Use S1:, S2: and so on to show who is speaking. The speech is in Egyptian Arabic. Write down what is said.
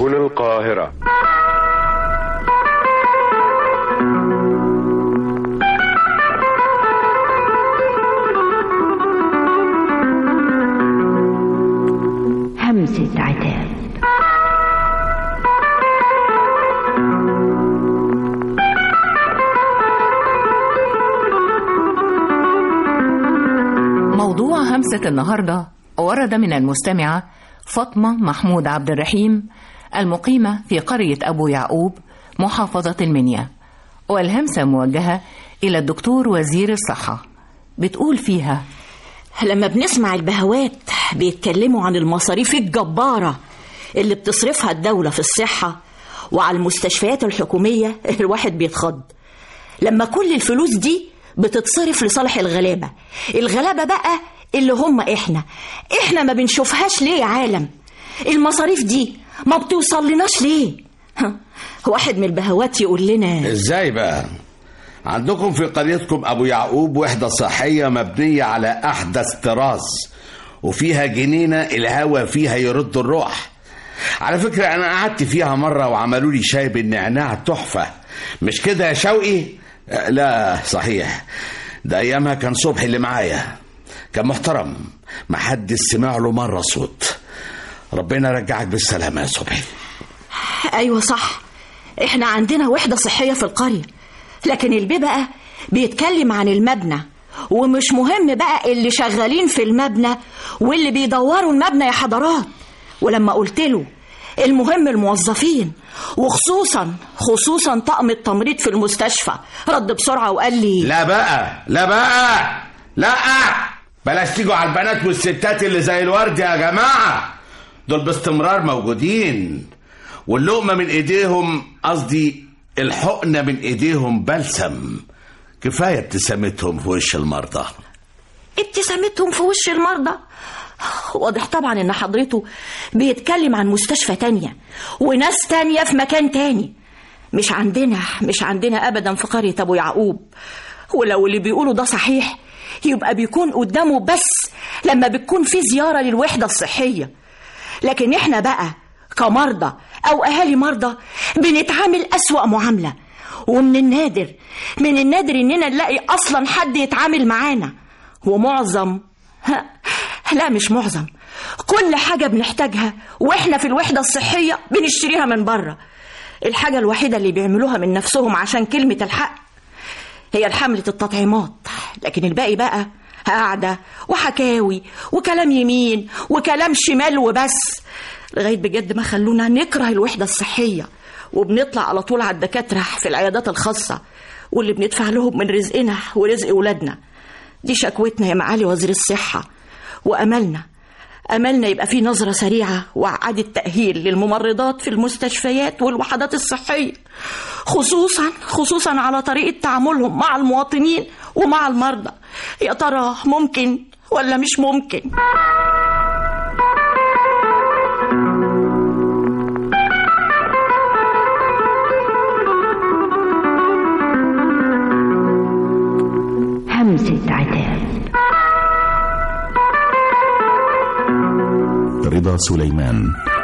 S1: سبل القاهرة
S2: همسة عتاب
S3: موضوع همسة النهاردة ورد من المستمعة فاطمة محمود عبد الرحيم المقيمة في قرية أبو يعقوب محافظة المنيا والهمسة موجهة إلى الدكتور وزير الصحة بتقول فيها
S4: لما بنسمع البهوات بيتكلموا عن المصاريف الجبارة اللي بتصرفها الدولة في الصحة وعلى المستشفيات الحكومية الواحد بيتخض لما كل الفلوس دي بتتصرف لصالح الغلابة الغلابة بقى اللي هم احنا احنا ما بنشوفهاش ليه يا عالم المصاريف دي ما بتوصل لناش ليه ها، واحد من البهوات يقول لنا
S5: ازاي بقى عندكم في قريتكم ابو يعقوب وحده صحيه مبنيه على احدث طراز وفيها جنينه الهوا فيها يرد الروح على فكره انا قعدت فيها مره وعملوا لي شاي بالنعناع تحفه مش كده يا شوقي آه، لا صحيح ده ايامها كان صبحي اللي معايا كان محترم محدش سمع له مره صوت ربنا رجعك بالسلامه يا صبحي
S4: ايوه صح احنا عندنا وحدة صحية في القرية لكن البي بقى بيتكلم عن المبنى ومش مهم بقى اللي شغالين في المبنى واللي بيدوروا المبنى يا حضرات ولما قلت له المهم الموظفين وخصوصا خصوصا طقم التمريض في المستشفى رد بسرعة وقال لي
S5: لا بقى لا بقى لا بلاش تيجوا على البنات والستات اللي زي الورد يا جماعة دول باستمرار موجودين واللقمة من ايديهم قصدي الحقنة من ايديهم بلسم كفاية ابتسامتهم في وش المرضى
S4: ابتسامتهم في وش المرضى واضح طبعا ان حضرته بيتكلم عن مستشفى تانية وناس تانية في مكان تاني مش عندنا مش عندنا ابدا في قرية ابو يعقوب ولو اللي بيقولوا ده صحيح يبقى بيكون قدامه بس لما بتكون في زيارة للوحدة الصحية لكن احنا بقى كمرضى او اهالي مرضى بنتعامل اسوأ معاملة ومن النادر من النادر اننا نلاقي اصلا حد يتعامل معانا ومعظم ها، لا مش معظم كل حاجة بنحتاجها واحنا في الوحدة الصحية بنشتريها من بره الحاجة الوحيدة اللي بيعملوها من نفسهم عشان كلمة الحق هي حملة التطعيمات لكن الباقي بقى قعدة وحكاوي وكلام يمين وكلام شمال وبس لغاية بجد ما خلونا نكره الوحدة الصحية وبنطلع على طول على الدكاترة في العيادات الخاصة واللي بندفع لهم من رزقنا ورزق ولادنا دي شكوتنا يا معالي وزير الصحة وأملنا أملنا يبقى في نظرة سريعة وإعادة تأهيل للممرضات في المستشفيات والوحدات الصحية خصوصا خصوصا على طريقة تعاملهم مع المواطنين ومع المرضى يا ترى ممكن ولا مش ممكن
S2: همسة عتاب
S6: رضا سليمان